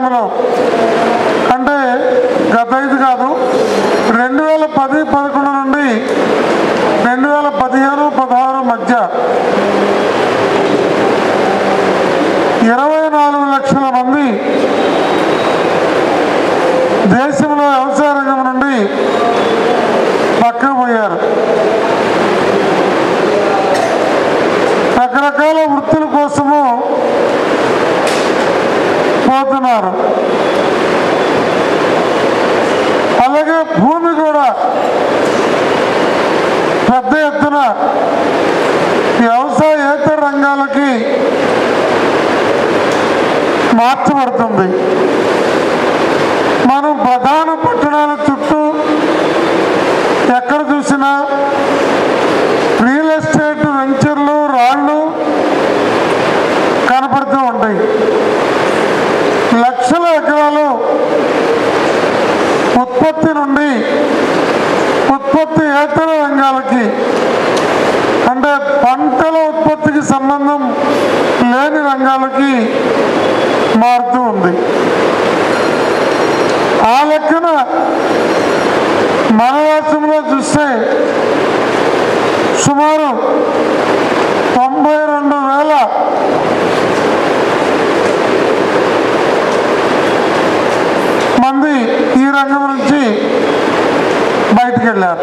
కాలంలో అంటే గత ఐదు కాదు రెండు వేల పది పదకొండు నుండి రెండు వేల పదిహేను పదహారు మధ్య ఇరవై నాలుగు లక్షల మంది దేశంలో వ్యవసాయ రంగం నుండి పక్కకు పోయారు రకరకాల వృత్తుల కోసము పోతున్నారు అలాగే భూమి కూడా పెద్ద ఎత్తున వ్యవసాయేతర రంగాలకి మార్చబడుతుంది మనం ప్రధాన పట్టణాల చుట్టూ ఎక్కడ చూసినా రియల్ ఎస్టేట్ వెంచర్లు రాళ్ళు కనపడుతూ ఉంటాయి లక్షల ఎకరాలు ఉత్పత్తి నుండి ఉత్పత్తి ఏతర రంగాలకి అంటే పంటల ఉత్పత్తికి సంబంధం లేని రంగాలకి మారుతూ ఉంది ఆ లెక్కన మన రాష్ట్రంలో చూస్తే సుమారు తొంభై రెండు వేల మంది ఈ రంగం నుంచి బయటికి వెళ్ళారు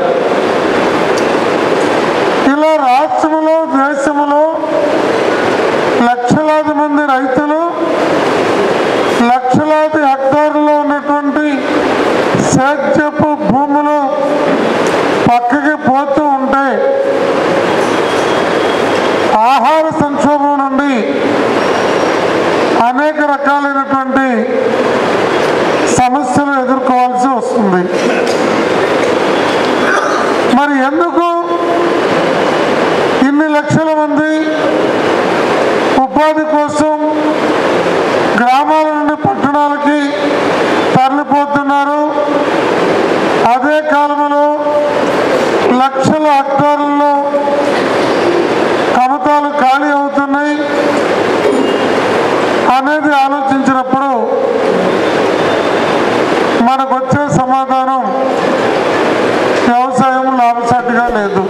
ఇలా రాష్ట్రంలో దేశంలో లక్షలాది మంది రైతులు లక్షలాది హెక్టార్లో ఉన్నటువంటి సేద్యపు భూములు పక్కకి పోతూ ఉంటే ఆహార సంక్షోభం నుండి అనేక రకాలైనటువంటి సమస్యలు ఎదుర్కోవాల్సి వస్తుంది మరి ఎందుకు ఇన్ని లక్షల మంది ఉపాధి కోసం గ్రామాల నుండి పట్టణాలకి తరలిపోతున్నారు అదే కాలంలో లక్షల హెక్టార్లలో కమతాలు ఖాళీ అవుతున్నాయి అనేది ఆలోచించినప్పుడు మనకు వచ్చే సమాధానం వ్యవసాయం లాభసాటిగా లేదు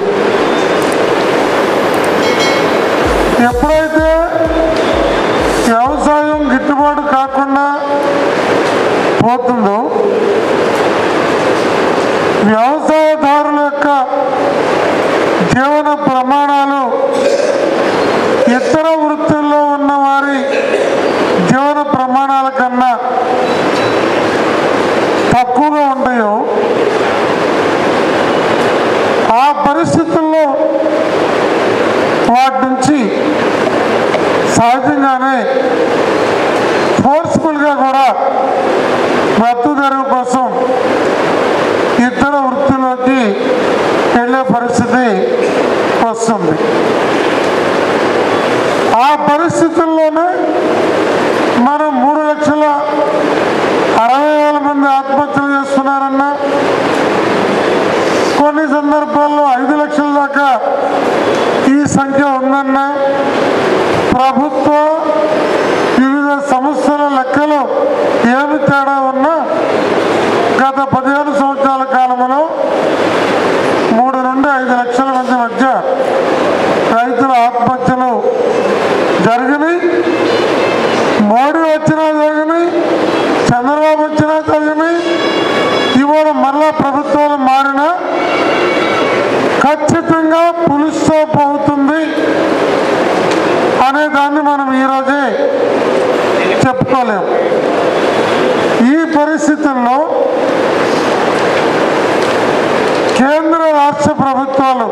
ఎప్పుడైతే వ్యవసాయం గిట్టుబాటు కాకుండా పోతుందో వ్యవసాయదారుల యొక్క జీవన ప్రమాణాలు ఇతర వృత్తుల్లో ఉన్న వారి జీవన ప్రమాణాల కన్నా తక్కువగా ఉంటాయో ఆ పరిస్థితుల్లో వాటి నుంచి సహజంగానే ఫోర్స్ఫుల్గా కూడా బ్రతుకుదెరువు కోసం ఇతర వృత్తిలోకి వెళ్ళే పరిస్థితి వస్తుంది ఆ పరిస్థితుల్లోనే మనం మూడు లక్షల అరవై వేల మంది ఆత్మహత్యలు చేస్తున్నారన్నా కొన్ని సందర్భాల్లో ఐదు లక్షల దాకా ఈ సంఖ్య ఉందన్నా ప్రభుత్వ వివిధ సంస్థల లెక్కలు ఏమి తేడా ఉన్నా గత పదిహేను సంవత్సరాల కాలంలో మూడు నుండి ఐదు లక్షల మంది మధ్య రైతుల ఆత్మహత్యలు జరిగినాయి మోడీ వచ్చినా జరిగినాయి చంద్రబాబు వచ్చినా జరిగినాయి ఇవాళ మరలా ప్రభుత్వాలు మారినా ఖచ్చితంగా పులుస్తో పోతుంది అనే దాన్ని మనం ఈరోజే చెప్పుకోలేము ఈ పరిస్థితుల్లో కేంద్ర రాష్ట్ర ప్రభుత్వాలు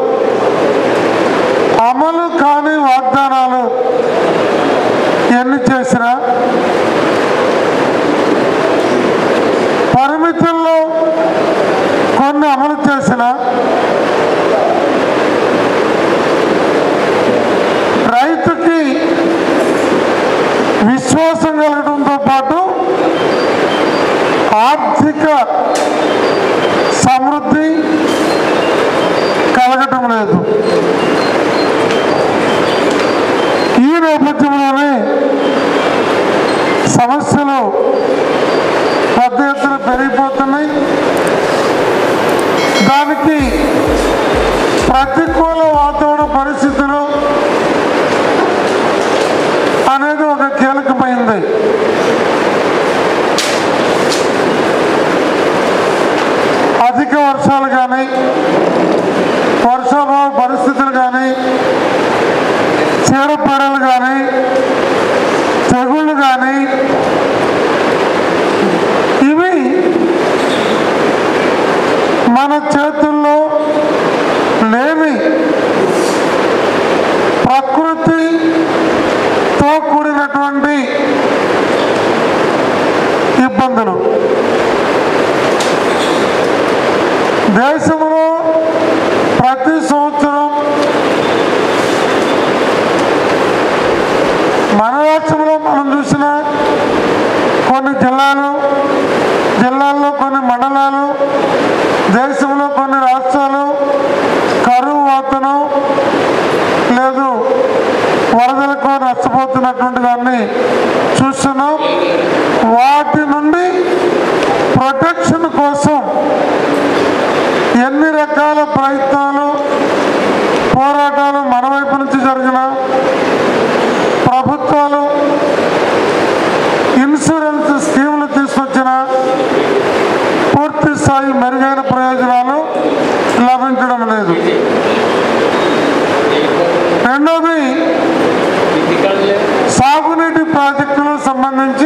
అమలు కాని వాగ్దానాలు ఎన్ని చేసినా పరిమితుల్లో కొన్ని అమలు చేసిన రైతుకి విశ్వాసం కలగడంతో పాటు ఆర్థిక సమృద్ధి కలగటం లేదు ఈ నేపథ్యంలోనే సమస్యలు పెరిగిపోతున్నాయి దానికి ప్రతికూల వాతావరణ పరిస్థితులు అనేది ఒక కీలకమైంది అధిక వర్షాలు కానీ వర్షాభావ పరిస్థితులు కానీ చీడపీడలు కానీ తెగుళ్ళు కానీ ఇవి మన చేతుల్లో లేని ప్రకృతితో కూడినటువంటి ఇబ్బందులు దేశంలో ప్రతి సంవత్సరం మన రాష్ట్రంలో మనం చూసిన కొన్ని జిల్లాలు జిల్లాల్లో కొన్ని మండలాలు దేశంలో కొన్ని రాష్ట్రాలు కరువు వాతను లేదు వరదలకు నష్టపోతున్నటువంటి దాన్ని చూస్తున్నాం వాటి నుండి ప్రొటెక్షన్ కోసం ఎన్ని రకాల ప్రయత్నాలు పోరాటాలు మన వైపు నుంచి జరిగిన ప్రభుత్వాలు ఇన్సూరెన్స్ స్కీములు తీసుకొచ్చిన పూర్తి స్థాయి మెరుగైన ప్రయోజనాలు లభించడం లేదు రెండోది సాగునీటి ప్రాజెక్టులకు సంబంధించి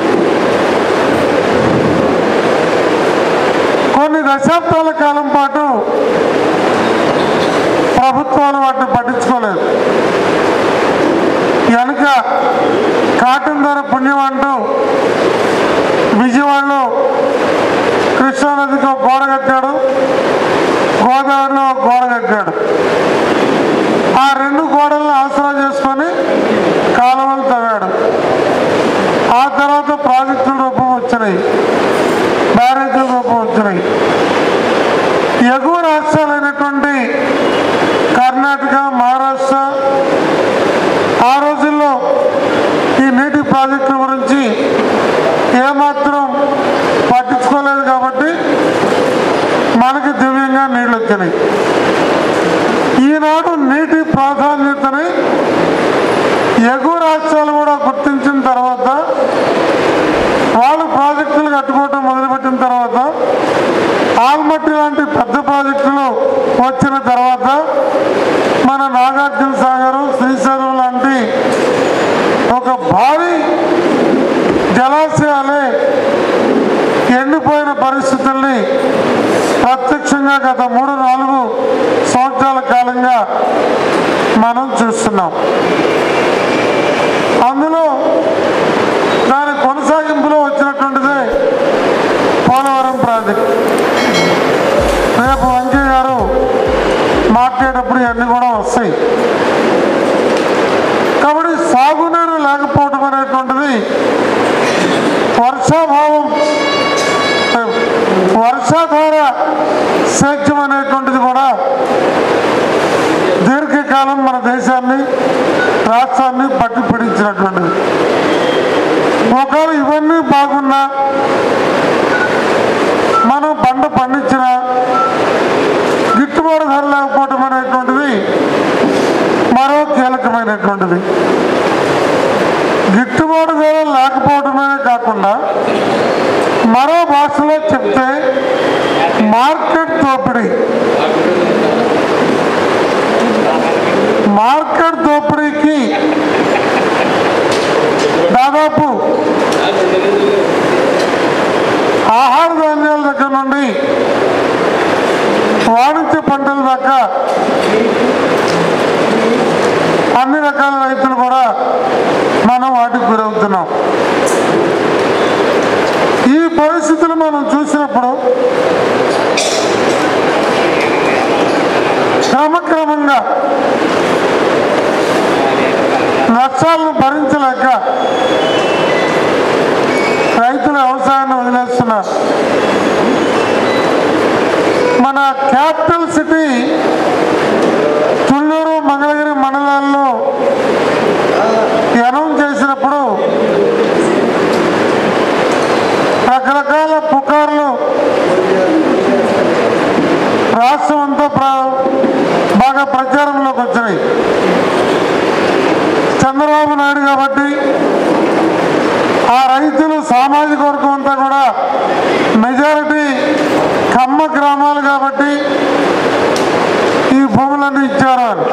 కొన్ని దశాబ్దాల కాలం పాటు ప్రభుత్వాలు వాటిని పట్టించుకోలేదు వెనక కాటన్ ధర పుణ్యం అంటూ విజయవాడలో కృష్ణానదికి ఒక గోడ కట్టాడు గోదావరిలో ఒక గోడ కట్టాడు ఆ రెండు గోడలను ఆసరా చేసుకొని కాలువలు తవ్వాడు ఆ తర్వాత ప్రాజెక్టుల రూపం వచ్చినాయి బ్యారేజీల రూపం వచ్చినాయి ఎగువ రాష్ట్రాలైనటువంటి కర్ణాటక మహారాష్ట్ర ఆ రోజుల్లో ఈ నీటి ప్రాజెక్టుల గురించి ఏమాత్రం పట్టించుకోలేదు కాబట్టి మనకి దివ్యంగా నీళ్ళు వచ్చినాయి ఈనాడు నీటి ప్రాధాన్యతని ఎగువ రాష్ట్రాలు కూడా గుర్తించిన తర్వాత వాళ్ళు ప్రాజెక్టులు కట్టుకోవటం మొదలుపెట్టిన తర్వాత ఆల్మట్టి లాంటి పెద్ద ప్రాజెక్టులు వచ్చిన తర్వాత మన నాగార్జున సాగరు శ్రీశైలం లాంటి ఒక భారీ జలాశయాలే ఎండిపోయిన పరిస్థితుల్ని ప్రత్యక్షంగా గత మూడు నాలుగు సంవత్సరాల కాలంగా మనం చూస్తున్నాం అందులో దాని కొనసాగింపులో వచ్చినటువంటిదే పోలవరం ప్రాజెక్ట్ రేపు వెంకయ్య గారు మాట్లాడేటప్పుడు ఇవన్నీ కూడా వస్తాయి కాబట్టి సాగునీరు లేకపోవడం అనేటువంటిది వర్షాభావం వర్షాధార సేద్యం అనేటువంటిది కూడా దీర్ఘకాలం మన దేశాన్ని రాష్ట్రాన్ని పట్టి పిడించినటువంటిది ఒకవేళ ఇవన్నీ బాగున్నా మనం పంట పండించిన గిట్టుబాటు ధర లేకపోవటం అనేటువంటిది మరో కీలకమైనటువంటిది గిట్టుబాటు ధర లేకపోవడమే కాకుండా మరో భాషలో చెప్తే మార్కెట్ దోపిడీ మార్కెట్ దోపిడీకి దాదాపు ఆహార ధాన్యాల దగ్గర నుండి వాణిజ్య పంటల దాకా అన్ని రకాల రైతులు కూడా మనం వాటికి గురవుతున్నాం ఈ పరిస్థితులు మనం చూసినప్పుడు క్రమక్రమంగా నష్టాలను భరించలేక రైతులు వ్యవసాయాన్ని వదిలేస్తున్నారు మన క్యాపిటల్ సిటీ తుళ్ళూరు మంగళగిరి మండలాల్లో అనౌన్స్ చేసినప్పుడు రకరకాల పుకార్లు సామాజిక వర్గం అంతా కూడా మెజారిటీ కమ్మ గ్రామాలు కాబట్టి ఈ భూములన్నీ ఇచ్చారు అని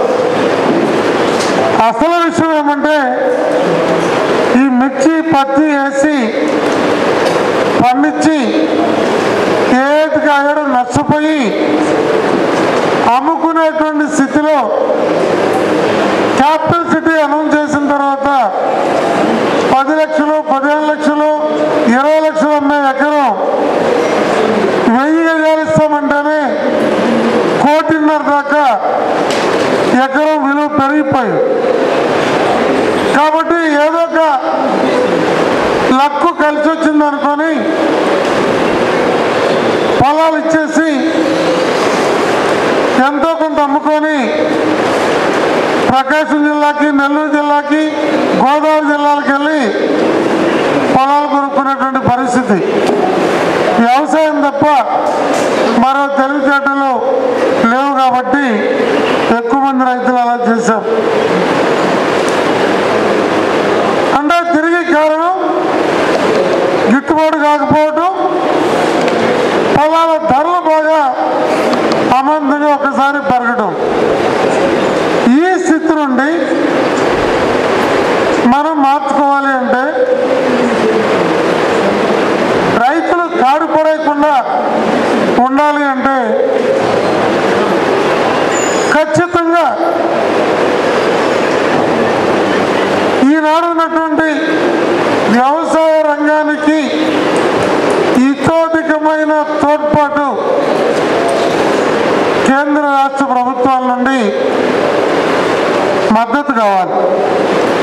అసలు విషయం ఏమంటే ఈ మిర్చి పత్తి వేసి పండించి ఏటికి అయ్యడం నష్టపోయి అమ్ముకునేటువంటి స్థితిలో క్యాపిటల్ సిటీ అనౌన్స్ చేసిన తర్వాత పది లక్షలు పదిహేను లక్షలు ఇరవై లక్షలు అమ్మే ఎకరం వెయ్యి గజాలు ఇస్తామంటేనే కోటిన్నర దాకా ఎకరం విలువ పెరిగిపోయింది కాబట్టి ఏదో ఒక లక్కు కలిసి వచ్చింది అనుకొని పొలాలు ఇచ్చేసి ఎంతో కొంత అమ్ముకొని ప్రకాశం జిల్లాకి నెల్లూరు జిల్లాకి గోదావరి జిల్లాలకు వెళ్ళి పొలాలు కొనుక్కునేటువంటి పరిస్థితి వ్యవసాయం తప్ప మరో తెలివితేటలు లేవు కాబట్టి ఎక్కువ మంది రైతులు అలా చేశారు అంటే తిరిగి కారణం గిట్టుబాటు కాకపోవటం పొలాల ధరలు బాగా అమంతంగా ఒకసారి పెరగడం ఈ స్థితి నుండి మనం మార్చుకోవాలి అంటే రైతులు కాడు పడేయకుండా ఉండాలి అంటే ఖచ్చితంగా ఈనాడు ఉన్నటువంటి వ్యవసాయ రంగానికి ఇతోధికమైన తోడ్పాటు కేంద్ర రాష్ట్ర ప్రభుత్వాల నుండి మద్దతు కావాలి